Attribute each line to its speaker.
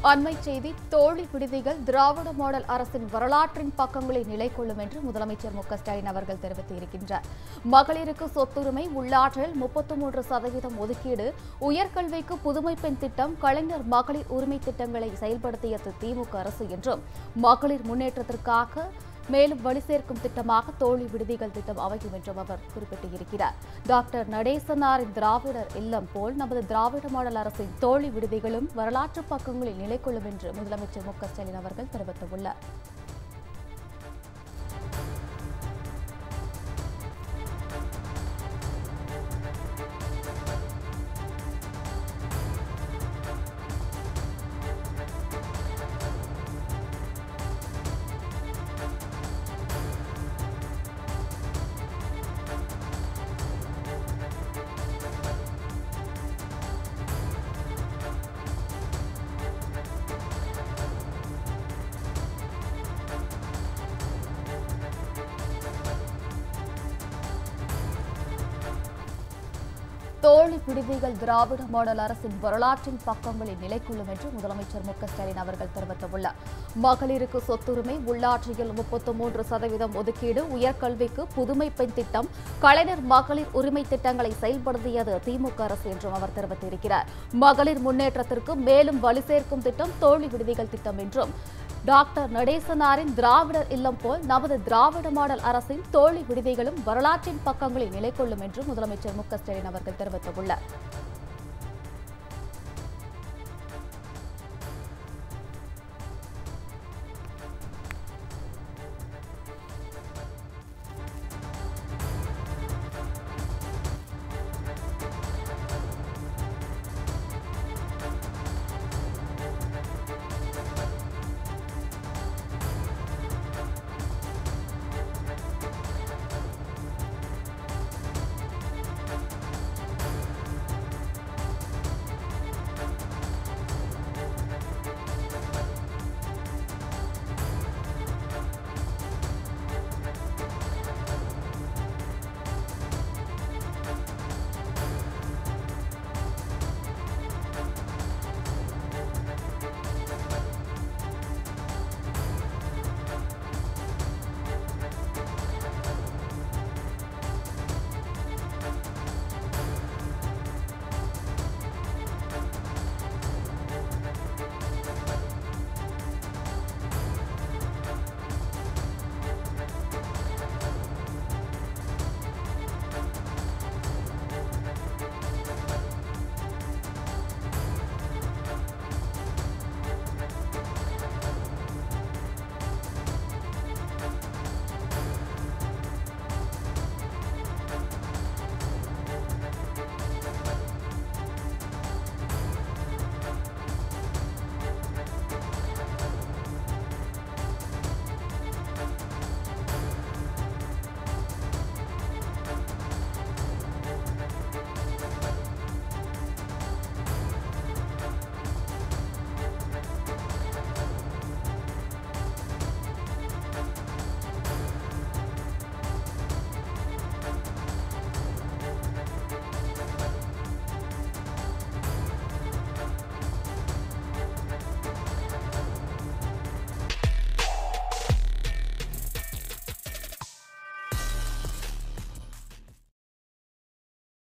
Speaker 1: அண்மை செய்தி தோழி விடுதிகள் திராவிட மாடல் அரசின் வரலாற்றின் பக்கங்களில் நிலை கொள்ளும் என்று முதலமைச்சர் மு க ஸ்டாலின் அவர்கள் தெரிவித்திருக்கின்றார் மகளிருக்கு சொத்துரிமை உள்ளாற்றல் முப்பத்தி மூன்று சதவீதம் ஒதுக்கீடு உயர்கல்விக்கு புதுமை பெண் திட்டம் கலைஞர் மகளிர் உரிமை திட்டங்களை செயல்படுத்தியது திமுக அரசு என்றும் மகளிர் முன்னேற்றத்திற்காக மேலும் வலு சேர்க்கும் திட்டமாக தோழி விடுதிகள் திட்டம் அமையும் என்றும் அவர் குறிப்பிட்டிருக்கிறார் டாக்டர் நடேசனாரின் திராவிடர் இல்லம் போல் நமது திராவிட மாடல் அரசின் தோழி விடுதிகளும் வரலாற்று பக்கங்களில் நிலை கொள்ளும் என்று முதலமைச்சர் மு க ஸ்டாலின் அவர்கள் தெரிவித்துள்ளார் தோழி விடுதிகள் திராவிட மாடல் அரசின் வரலாற்றின் பக்கங்களில் நிலை கொள்ளும் என்று முதலமைச்சர் மு க ஸ்டாலின் அவர்கள் தெரிவித்துள்ளார் மகளிருக்கு சொத்துரிமை உள்ளாட்சியில் முப்பத்தி மூன்று சதவீதம் ஒதுக்கீடு உயர்கல்விக்கு புதுமை பெண் திட்டம் கலைஞர் மகளிர் உரிமை திட்டங்களை செயல்படுத்தியது திமுக அரசு என்றும் அவர் தெரிவித்திருக்கிறார் மகளிர் முன்னேற்றத்திற்கு மேலும் வலு சேர்க்கும் திட்டம் தோழி விடுதிகள் திட்டம் என்றும் டாக்டர் நடேசனாரின் திராவிடர் இல்லம் போல் நமது திராவிட மாடல் அரசின் தோழி விடுதிகளும் வரலாற்றின் பக்கங்களில் நிலை கொள்ளும் என்று முதலமைச்சர் மு க ஸ்டாலின் அவர்கள் தெரிவித்துள்ளார்